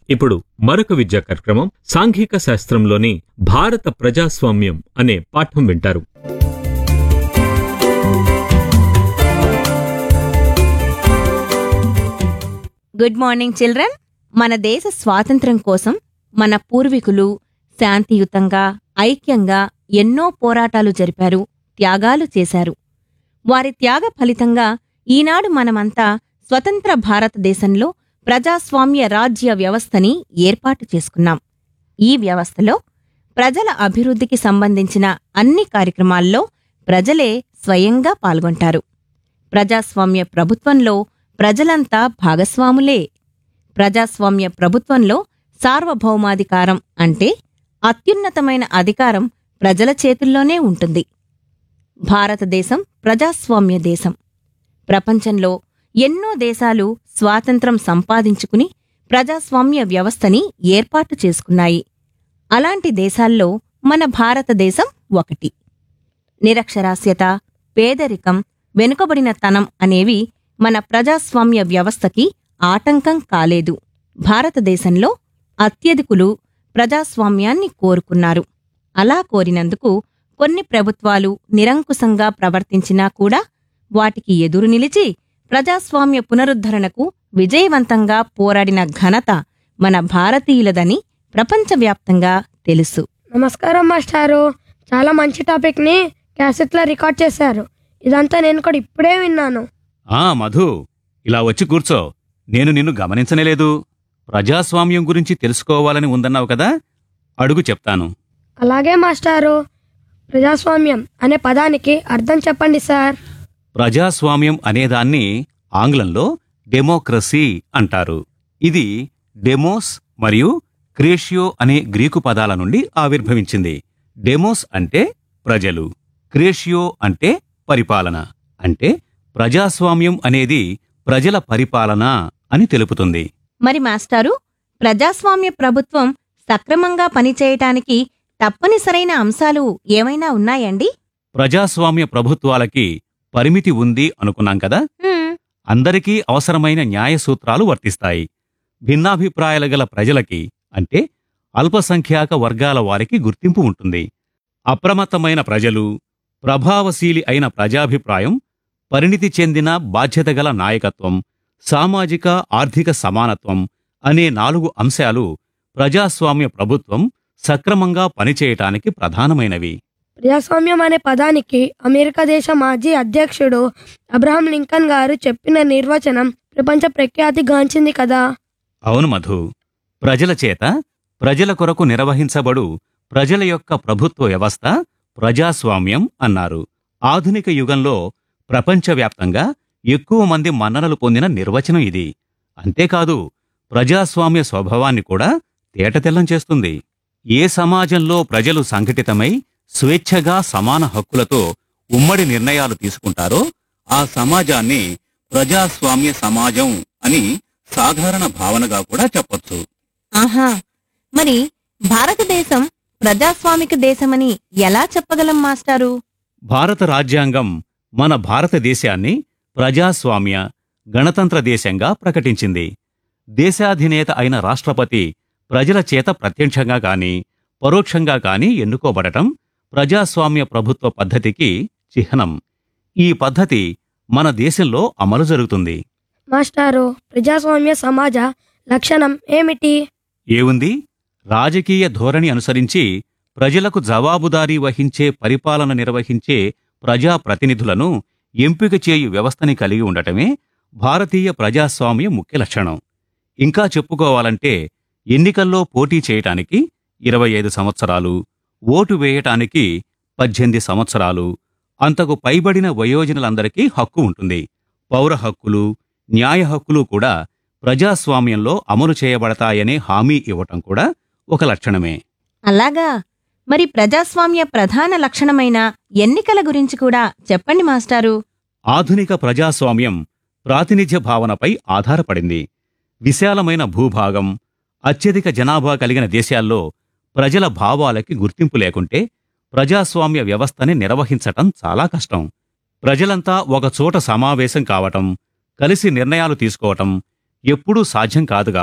ఇప్పుడు మరొక విద్యా కార్యక్రమం సాంఘిక శాస్త్రంలోని భారత ప్రజాస్వామ్యం అనే పాఠం వింటారు గుడ్ మార్నింగ్ చిల్డ్రన్ మన దేశ స్వాతంత్ర్యం కోసం మన పూర్వీకులు శాంతియుతంగా ఐక్యంగా ఎన్నో పోరాటాలు జరిపారు త్యాగాలు చేశారు వారి త్యాగ ఫలితంగా ఈనాడు మనమంతా స్వతంత్ర భారతదేశంలో ప్రజాస్వామ్య రాజ్య వ్యవస్థని ఏర్పాటు చేసుకున్నాం ఈ వ్యవస్థలో ప్రజల అభివృద్ధికి సంబంధించిన అన్ని కార్యక్రమాల్లో ప్రజలే స్వయంగా పాల్గొంటారు ప్రజాస్వామ్య ప్రభుత్వంలో ప్రజలంతా భాగస్వాములే ప్రజాస్వామ్య ప్రభుత్వంలో సార్వభౌమాధికారం అంటే అత్యున్నతమైన అధికారం ప్రజల చేతుల్లోనే ఉంటుంది భారతదేశం ప్రజాస్వామ్య దేశం ప్రపంచంలో ఎన్నో దేశాలు స్వాతంత్రం సంపాదించుకుని ప్రజాస్వామ్య వ్యవస్థని ఏర్పాటు చేసుకున్నాయి అలాంటి దేశాల్లో మన భారతదేశం ఒకటి నిరక్షరాస్యత పేదరికం వెనుకబడిన తనం అనేవి మన ప్రజాస్వామ్య వ్యవస్థకి ఆటంకం కాలేదు భారతదేశంలో అత్యధికులు ప్రజాస్వామ్యాన్ని కోరుకున్నారు అలా కోరినందుకు కొన్ని ప్రభుత్వాలు నిరంకుశంగా ప్రవర్తించినా కూడా వాటికి ఎదురు నిలిచి ప్రజాస్వామ్య పునరుద్ధరణకు విజయవంతంగా పోరాడిన ఘనత మన భారతీయులదని ప్రపంచవ్యాప్తంగా తెలుసు నమస్కారం మాస్టారు చాలా మంచి టాపిక్ని క్యాసెట్లో రికార్డ్ చేశారు ఇదంతా నేను కూడా ఇప్పుడే విన్నాను ఆ మధు ఇలా వచ్చి కూర్చో నేను నిన్ను గమనించనేలేదు ప్రజాస్వామ్యం గురించి తెలుసుకోవాలని ఉందన్నావు కదా అడుగు చెప్తాను అలాగే మాస్టారు ప్రజాస్వామ్యం అనే పదానికి అర్థం చెప్పండి సార్ ప్రజాస్వామ్యం అనేదాన్ని ఆంగ్లంలో డెమోక్రసీ అంటారు ఇది డెమోస్ మరియు క్రేషియో అనే గ్రీకు పదాల నుండి ఆవిర్భవించింది డెమోస్ అంటే ప్రజలు క్రేషియో అంటే పరిపాలన అంటే ప్రజాస్వామ్యం అనేది ప్రజల పరిపాలన అని తెలుపుతుంది మరి మాస్టారు ప్రజాస్వామ్య ప్రభుత్వం సక్రమంగా పనిచేయటానికి తప్పనిసరైన అంశాలు ఏమైనా ఉన్నాయండి ప్రజాస్వామ్య ప్రభుత్వాలకి పరిమితి ఉంది అనుకున్నాం కదా హ్మ్, అందరికీ అవసరమైన న్యాయ సూత్రాలు వర్తిస్తాయి భిన్నాభిప్రాయాలు గల ప్రజలకి అంటే అల్పసంఖ్యాక వర్గాల వారికి గుర్తింపు ఉంటుంది అప్రమత్తమైన ప్రజలు ప్రభావశీలి అయిన ప్రజాభిప్రాయం పరిణితి చెందిన బాధ్యత గల నాయకత్వం సామాజిక ఆర్థిక సమానత్వం అనే నాలుగు అంశాలు ప్రజాస్వామ్య ప్రభుత్వం సక్రమంగా పనిచేయటానికి ప్రధానమైనవి ప్రజాస్వామ్యం అనే పదానికి అమెరికా దేశ మాజీ అధ్యక్షుడు అబ్రహం లింకన్ గారు చెప్పిన నిర్వచనం ప్రపంచ ప్రఖ్యాతి గాంచింది కదా అవును మధు ప్రజల చేత ప్రజల కొరకు నిర్వహించబడు ప్రజల యొక్క ప్రభుత్వ వ్యవస్థ ప్రజాస్వామ్యం అన్నారు ఆధునిక యుగంలో ప్రపంచవ్యాప్తంగా ఎక్కువ మంది మన్ననలు పొందిన నిర్వచనం ఇది అంతేకాదు ప్రజాస్వామ్య స్వభావాన్ని కూడా తేటతెల్లం చేస్తుంది ఏ సమాజంలో ప్రజలు సంఘటితమై స్వేచ్ఛగా సమాన హక్కులతో ఉమ్మడి నిర్ణయాలు తీసుకుంటారో ఆ సమాజాన్ని ప్రజాస్వామ్య సమాజం అని సాధారణ భావనగా కూడా చెప్పొచ్చు ఆహా మరి భారతదేశం ప్రజాస్వామిక దేశమని ఎలా చెప్పగలం మాస్టారు భారత రాజ్యాంగం మన భారతదేశాన్ని ప్రజాస్వామ్య గణతంత్ర దేశంగా ప్రకటించింది దేశాధినేత అయిన రాష్ట్రపతి ప్రజల చేత ప్రత్యక్షంగా గాని పరోక్షంగా గాని ఎన్నుకోబడటం ప్రజాస్వామ్య ప్రభుత్వ పద్ధతికి చిహ్నం ఈ పద్ధతి మన దేశంలో అమలు జరుగుతుంది మాస్టారు ప్రజాస్వామ్య సమాజ లక్షణం ఏమిటి ఏవుంది రాజకీయ ధోరణి అనుసరించి ప్రజలకు జవాబుదారీ వహించే పరిపాలన నిర్వహించే ప్రజాప్రతినిధులను ఎంపిక చేయు వ్యవస్థని కలిగి ఉండటమే భారతీయ ప్రజాస్వామ్య ముఖ్య లక్షణం ఇంకా చెప్పుకోవాలంటే ఎన్నికల్లో పోటీ చేయటానికి ఇరవై ఐదు సంవత్సరాలు ఓటు వేయటానికి పద్దెనిమిది సంవత్సరాలు అంతకు పైబడిన వయోజనులందరికీ హక్కు ఉంటుంది పౌర హక్కులు న్యాయ హక్కులు కూడా ప్రజాస్వామ్యంలో అమలు చేయబడతాయనే హామీ ఇవ్వటం కూడా ఒక లక్షణమే అలాగా మరి ప్రజాస్వామ్య ప్రధాన లక్షణమైన ఎన్నికల గురించి కూడా చెప్పండి మాస్టారు ఆధునిక ప్రజాస్వామ్యం ప్రాతినిధ్య భావనపై ఆధారపడింది విశాలమైన భూభాగం అత్యధిక జనాభా కలిగిన దేశాల్లో ప్రజల భావాలకి గుర్తింపు లేకుంటే ప్రజాస్వామ్య వ్యవస్థని నిర్వహించటం చాలా కష్టం ప్రజలంతా ఒకచోట సమావేశం కావటం కలిసి నిర్ణయాలు తీసుకోవటం ఎప్పుడూ సాధ్యం కాదు